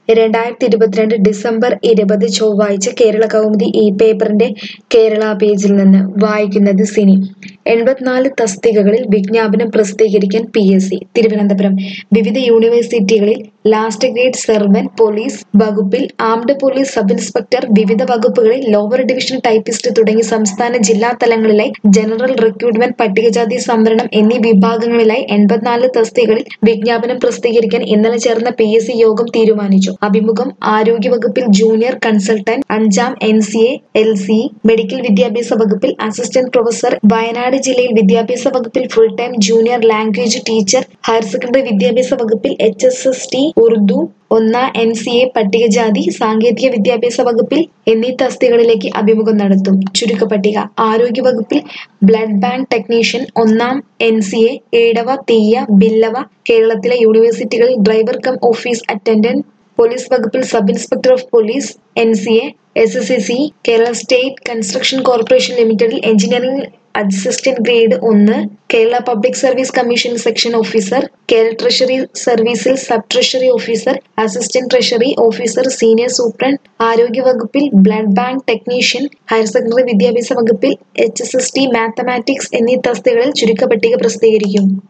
രണ്ടായിരത്തി ഇരുപത്തിരണ്ട് ഡിസംബർ ഇരുപത് ചൊവ്വാഴ്ച കേരള കൗമുദി ഈ പേപ്പറിന്റെ കേരള പേജിൽ നിന്ന് വായിക്കുന്നത് സിനി എൺപത്തിനാല് തസ്തികകളിൽ വിജ്ഞാപനം പ്രസിദ്ധീകരിക്കാൻ പി എസ് സി തിരുവനന്തപുരം വിവിധ യൂണിവേഴ്സിറ്റികളിൽ ലാസ്റ്റ് ഗ്രേഡ് സെർവൻ പോലീസ് വകുപ്പിൽ ആംഡ് പോലീസ് സബ് ഇൻസ്പെക്ടർ വിവിധ വകുപ്പുകളിൽ ലോവർ ഡിവിഷൻ ടൈപ്പിസ്റ്റ് തുടങ്ങി സംസ്ഥാന ജില്ലാ തലങ്ങളിലായി ജനറൽ റിക്രൂട്ട്മെന്റ് പട്ടികജാതി സംവരണം എന്നീ വിഭാഗങ്ങളിലായി എൺപത്തിനാല് തസ്തികകളിൽ വിജ്ഞാപനം പ്രസിദ്ധീകരിക്കാൻ ഇന്നലെ ചേർന്ന പി എസ് സി യോഗം തീരുമാനിച്ചു അഭിമുഖം ആരോഗ്യവകുപ്പിൽ ജൂനിയർ കൺസൾട്ടന്റ് അഞ്ചാം N C A L C medical വിദ്യാഭ്യാസ വകുപ്പിൽ അസിസ്റ്റന്റ് പ്രൊഫസർ വയനാട് ജില്ലയിൽ വിദ്യാഭ്യാസ വകുപ്പിൽ full time junior language teacher higher secondary വിദ്യാഭ്യാസ വകുപ്പിൽ H S S T Urdu ഒന്നാം എൻ സി എ പട്ടികജാതി സാങ്കേതിക വിദ്യാഭ്യാസ വകുപ്പിൽ എന്നീ തസ്തികകളിലേക്ക് അഭിമുഖം നടത്തും ചുരുക്കപ്പട്ടിക ആരോഗ്യവകുപ്പിൽ ബ്ലഡ് ബാങ്ക് ടെക്നീഷ്യൻ ഒന്നാം എൻ സി എ ഏടവ തീയ ബില്ലവ കേരളത്തിലെ യൂണിവേഴ്സിറ്റികളിൽ driver cum office attendant police വകുപ്പിൽ sub inspector of police N C A S S C Kerala state construction corporation ലിമിറ്റഡിൽ എഞ്ചിനീയറിംഗ് അസിസ്റ്റന്റ് ഗ്രേഡ് ഒന്ന് Kerala public service commission section officer Kerala treasury സർവീസിൽ sub treasury officer assistant treasury officer senior superintendent ആരോഗ്യ വകുപ്പിൽ blood bank technician higher secondary വിദ്യാഭ്യാസ വകുപ്പിൽ H S S T mathematics എന്നീ തസ്തികകളിൽ ചുരുക്കപ്പട്ടിക പ്രസിദ്ധീകരിക്കും